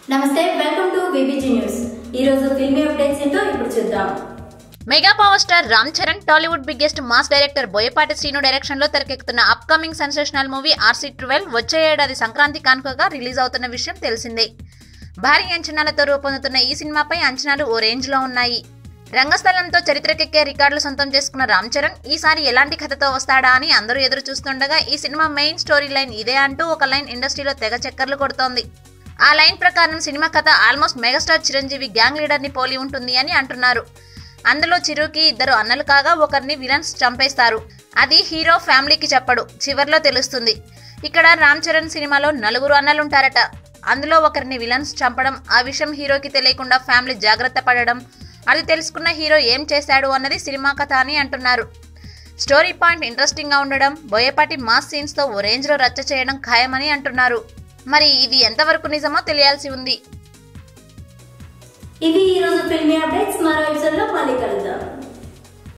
నమస్తే welcome to BBG news ఈ రోజు ఫిల్మీ అప్డేట్స్ ఏంటో ఇప్పుడు చూద్దాం mega power star Ram Charan Tollywood biggest mass director Boyapati Srinu direction లో తెరకెక్కుతున్న upcoming sensational movie RC twelve వచ్చే ఏడాది సంక్రాంతి కానుకగా రిలీజ్ అవుతున్న విషయం తెలిసిందే భారీ అంచనాలతో రూపొందుతున్న ఈ సినిమాపై అంచనాలు ఓ రేంజ్ లో ఉన్నాయి రంగస్థలంతో చరిత్రకెక్కే రికార్డులు సొంతం చేసుకున్న రామ్ చరణ్ ఈసారి ఎలాంటి కథతో వస్తాడా అని అందరూ ఎదురు చూస్తుండగా ఈ సినిమా మెయిన్ స్టోరీ లైన్ ఇదే అంటూ ఒక లైన్ ఇండస్ట్రీలో తెగ చక్కర్లు కొడుతోంది ఆ లైన్ ప్రకారం సినిమా కథ almost megastar Chiranjeevi gang leader ని పోలి ఉంటుంది అని అంటున్నారు అందులో చిరుకి ఇద్దరు అన్నలు కాగా ఒకరిని విలన్స్ చంపేస్తారు అది హీరో ఫ్యామిలీకి చెప్పడు చివర్లో తెలుస్తుంది ఇక్కడ రామ్ చరణ్ సినిమాలో నలుగురు అన్నలుంటారట అందులో ఒకరిని విలన్స్ చంపడం ఆ విషయం హీరోకి తెలియకుండా ఫ్యామిలీ జాగ్రత్త పడడం అది తెలుసుకున్న హీరో ఏం చేశాడు అన్నది సినిమా కథ అని అంటున్నారు స్టోరీ పాయింట్ ఇంట్రెస్టింగ్ గా ఉండడం బోయపాటి మాస్ సీన్స్ తో ఓ రేంజ్ లో రచ్చ చేయడం ఖాయమని అంటున్నారు మరి ఇది ఎంతవరకు నిజమో తెలియాల్సి ఉంది ఇవి ఈ రోజు ఫిల్మీ అప్డేట్స్ మరో ఎపిసోడ్ లో మళ్ళీ కలుద్దాం